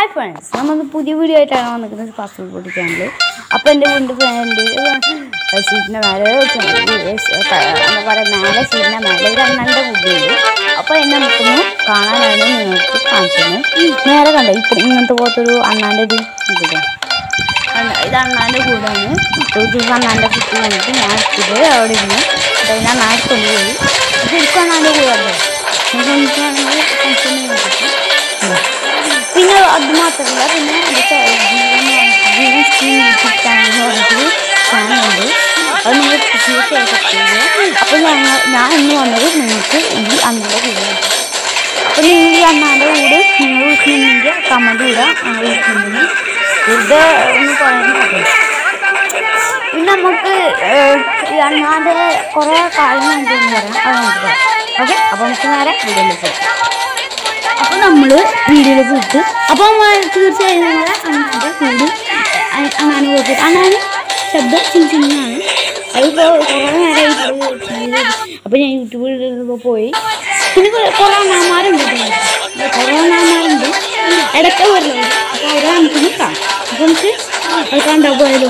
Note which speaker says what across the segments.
Speaker 1: Hi friends നമ്മൾ പുതിയ video ആയിട്ടാണ് വന്നിരിക്കുന്നത് ഫാസ്റ്റ് ഫുഡ് പൊട്ടി ചാനൽ അപ്പോൾ എൻ്റെ വീണ്ടും ഫ്രണ്ട് സീറ്റിൻ്റെ മേലെ എന്താ പറയുക മേലെ സീറ്റിൻ്റെ മേലെ ഒരു അണ്ണൻ്റെ കുട്ടിയുണ്ട് അപ്പോൾ എന്നെ നമുക്കൊന്ന് കാണാനാണ് നിങ്ങൾക്ക് കാണിച്ചത് നേരെ കണ്ടോ ഇപ്പം ഇങ്ങനത്തെ പോലത്തെ ഒരു അണ്ണാൻ്റെ ഇത് ഇതില്ലേ അണ്ണ ഇത് അണ്ണാൻ്റെ കൂടാണ് ഒരു ദിവസം അണ്ണാൻ്റെ കുട്ടി വന്നിട്ട് ഞാൻ എടുത്തത് അവിടെ ഇരുന്ന് അപ്പോൾ ഞാൻ നാട്ടിൽ കൊണ്ടുപോയി ശരിക്കും അണ്ണാൻ്റെ കൂടാണ് എനിക്കാണെങ്കിൽ ഫംഗ്ഷൻ പിന്നെ അത് മാത്രമല്ല പിന്നെ എൻ്റെ ചാ- Jeevan Jeevan scheme YouTube channel എന്ന് പറഞ്ഞിട്ടൊരു ചാനലുണ്ട് അത് നിങ്ങൾ തീർച്ചയായും സബ്സ്ക്രൈബ് അപ്പോൾ ഞങ്ങൾ ഞാൻ ഇന്ന് വന്നത് നിങ്ങൾക്ക് ഈ അണ്ണൻ്റെ കൂടെ അപ്പോൾ നിങ്ങൾ ഈ അണ്ണാൻ്റെ കൂടെ നിങ്ങൾ വിളിക്കുന്നുണ്ടെങ്കിൽ കമൻറ്റ് ഇടാം ഞങ്ങൾ വിളിക്കുന്നുണ്ടെങ്കിൽ വെറുതെ ഒന്ന് പറയുന്നത് പിന്നെ നമുക്ക് ഏഹ്, ഈ അണ്ണാൻ്റെ കുറേ കാര്യങ്ങളുണ്ടെന്ന് പറയാം അത് നമുക്ക് പറയാം ഓക്കെ അപ്പോൾ നമുക്ക് നേരെ വീഡിയോയിലേക്ക് പോകാം അപ്പോൾ നമ്മൾ വീഡിയോയിലേക്ക് വിട്ട് അപ്പോൾ തീർച്ചയായും നിങ്ങൾ അണ്ണാൻ്റെ കൂടി അണ്ണാന് പോയിട്ട് അണ്ണാന് ശബ്ദം ചിന്ന ചിന്നാണ് അതിപ്പോൾ കുറേ നേരമായി അപ്പോൾ ഞാൻ യൂട്യൂബിൽ പോയി പിന്നെ കുറേ കുറേ അണ്ണാമാരുണ്ട് ഇതിനകത്ത്. കുറേ അണ്ണാമാരുണ്ട് ഇടയ്ക്ക് വരുന്നുണ്ട് അപ്പോൾ അവരെ നമുക്ക് നിൽക്കാം അപ്പോൾ നമുക്ക് അത് കണ്ടോ പോയാലോ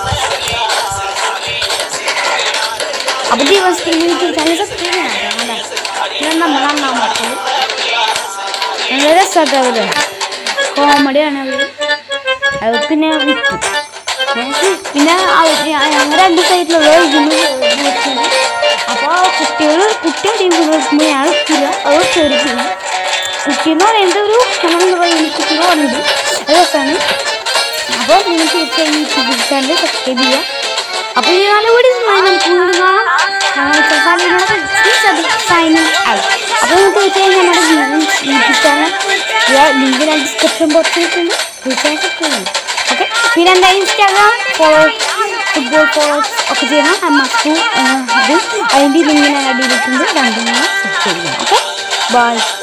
Speaker 1: അപ്പോൾ ദിവസത്തിൽ യൂട്യൂബ് ചാനൽ സബ്സ്ക്രൈബ് ചെയ്യണം കേട്ടോ. പിന്നെ നമ്മൾ അണ്ണാമക്കൾ നല്ല രസമായിട്ട് കോമഡിയാണ് അവർ അത് പിന്നെ വിറ്റു പിന്നെ അവർ ഞങ്ങൾ രണ്ട് സൈഡിലുള്ള ഇതിന് അപ്പോൾ കുട്ടികൾ കുട്ടി അടിയും കൊടുക്കുമ്പോൾ ഞാൻ എടുക്കില്ല അത് ചെറുക്കില്ല കുട്ടി എന്ന് പറയുന്നത് ഒരു നമ്മളെന്താ പറയുക കുട്ടി എന്ന് പറഞ്ഞത് അത് രസമാണ് അപ്പോൾ നിങ്ങൾ തീർച്ചയായും യൂട്യൂബ് ചാനൽ സബ്സ്ക്രൈബ് ചെയ്യുക അപ്പോൾ ഈ നാല് വീഡിയോസ് നമുക്ക് വീണ്ടും കാണാം സൈനിങ് ഔട്ട് അപ്പോൾ നിങ്ങൾക്ക് തീർച്ചയായും നമ്മുടെ യൂട്യൂബ് ചാനൽ ലിങ്ക് ഞാൻ ഡിസ്ക്രിപ്ഷൻ ബോക്സിലിട്ടുണ്ട് തീർച്ചയായും സബ്സ്ക്രൈബ് ചെയ്യും ഓക്കെ പിന്നെ എന്താ ഇൻസ്റ്റാഗ്രാം ഫോളോ ഫുട്ബോൾ ഫോളോസ് ഒക്കെ ചെയ്യണം അമ്മക്കു ഇത് അതിൻ്റെ ലിങ്ക് ഞാൻ അടിയിലിട്ടുണ്ട് രണ്ടും സബ്സ്ക്രൈബ് ചെയ്യണം ഓക്കെ ബൈ